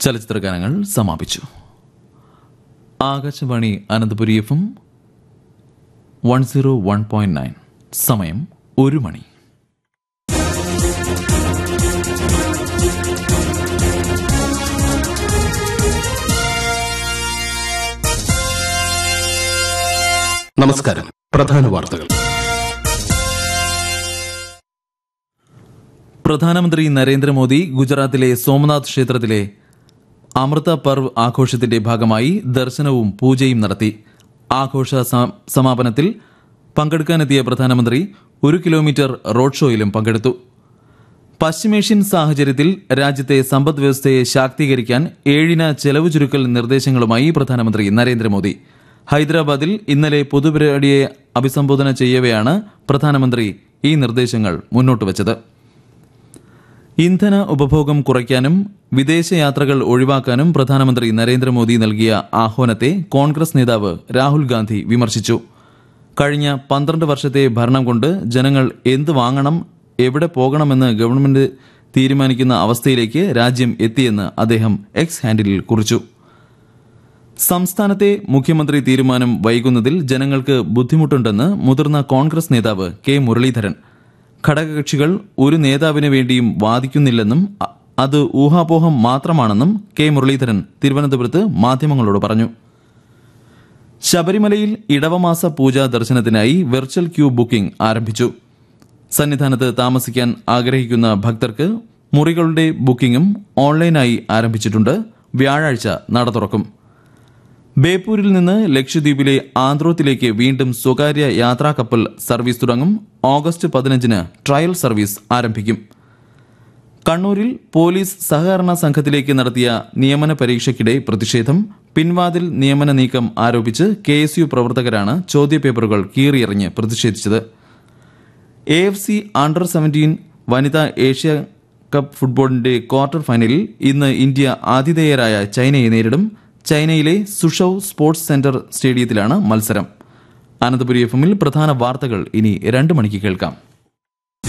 ചലച്ചിത്ര ഗാനങ്ങൾ സമാപിച്ചു Akashvani Ananthapuri F M one zero one point nine സമയം ഒരു മണി നമസ്കാരം പ്രധാന വാർത്തകൾ പ്രധാനമന്ത്രി നരേന്ദ്രമോദി ഗുജറാത്തിലെ സോമനാഥ് ക്ഷേത്രത്തിലെ അമൃത പർവ് ആഘോഷത്തിന്റെ ഭാഗമായി ദർശനവും പൂജയും നടത്തി ആഘോഷ സ- സമാപനത്തിൽ പങ്കെടുക്കാനെത്തിയ പ്രധാനമന്ത്രി ഒരു കിലോമീറ്റർ റോഡ് ഷോയിലും പങ്കെടുത്തു പശ്ചിമേഷ്യൻ സാഹചര്യത്തിൽ രാജ്യത്തെ സമ്പദ് വ്യവസ്ഥയെ ശാക്തീകരിക്കാൻ ഏഴിന ചെലവ് ചുരുക്കൽ നിർദ്ദേശങ്ങളുമായി പ്രധാനമന്ത്രി നരേന്ദ്രമോദി ഹൈദരാബാദിൽ ഇന്നലെ പൊതുപരിപാടിയെ അഭിസംബോധന ചെയ്യവെയാണ് പ്രധാനമന്ത്രി ഈ നിർദ്ദേശങ്ങൾ മുന്നോട്ടുവച്ചത് ഇന്ധന ഉപഭോഗം കുറയ്ക്കാനും വിദേശയാത്രകൾ ഒഴിവാക്കാനും പ്രധാനമന്ത്രി നരേന്ദ്രമോദി നൽകിയ ആഹ്വാനത്തെ കോൺഗ്രസ് നേതാവ് രാഹുൽ ഗാന്ധി വിമർശിച്ചു കഴിഞ്ഞ പന്ത്രണ്ട് വർഷത്തെ ഭരണം കൊണ്ട് ജനങ്ങൾ എന്ത് വാങ്ങണം എവിടെ പോകണമെന്ന് ഗവൺമെന്റ് തീരുമാനിക്കുന്ന അവസ്ഥയിലേക്ക് രാജ്യം എത്തിയെന്ന് അദ്ദേഹം എക്സ് ഹാൻഡിലിൽ കുറിച്ചു സംസ്ഥാനത്തെ മുഖ്യമന്ത്രി തീരുമാനം വൈകുന്നതിൽ ജനങ്ങൾക്ക് ബുദ്ധിമുട്ടുണ്ടെന്ന് മുതിർന്ന കോൺഗ്രസ് നേതാവ് കെ മുരളീധരൻ ഘടകകക്ഷികൾ ഒരു നേതാവിന് വേണ്ടിയും വാദിക്കുന്നില്ലെന്നും അ- അത് ഊഹാപോഹം മാത്രമാണെന്നും കെ മുരളീധരൻ തിരുവനന്തപുരത്ത് മാധ്യമങ്ങളോട് പറഞ്ഞു ശബരിമലയിൽ ഇടവമാസ പൂജാ ദർശനത്തിനായി വെർച്വൽ ക്യൂ ബുക്കിംഗ് ആരംഭിച്ചു സന്നിധാനത്ത് താമസിക്കാൻ ആഗ്രഹിക്കുന്ന ഭക്തർക്ക് മുറികളുടെ ബുക്കിംഗും ഓൺലൈനായി ആരംഭിച്ചിട്ടുണ്ട് വ്യാഴാഴ്ച നട തുറക്കും ബേപ്പൂരിൽ നിന്ന് ലക്ഷദ്വീപിലെ ആന്ത്രോത്തിലേക്ക് വീണ്ടും സ്വകാര്യ യാത്രാ കപ്പൽ സർവീസ് തുടങ്ങും ഓഗസ്റ്റ് പതിനഞ്ചിന് ട്രയൽ സർവീസ് ആരംഭിക്കും കണ്ണൂരിൽ പോലീസ് സഹകരണ സംഘത്തിലേക്ക് നടത്തിയ നിയമന പരീക്ഷയ്ക്കിടെ പ്രതിഷേധം പിൻവാതിൽ നിയമന നീക്കം ആരോപിച്ച് കെ എസ് യു പ്രവർത്തകരാണ് ചോദ്യപേപ്പറുകൾ കീറിയെറിഞ്ഞ് പ്രതിഷേധിച്ചത് A F C under seventeen വനിതാ ഏഷ്യ കപ്പ് ഫുട്ബോളിന്റെ ക്വാർട്ടർ ഫൈനലിൽ ഇന്ന് ഇന്ത്യ ആതിഥേയരായ ചൈനയെ നേരിടും ചൈനയിലെ സുഷൌ സ്പോർട്സ് സെന്റർ സ്റ്റേഡിയത്തിലാണ് മത്സരം അനന്തപുരി എഫ് എമ്മിൽ പ്രധാന വാർത്തകൾ ഇനി രണ്ട് മണിക്ക് കേൾക്കാം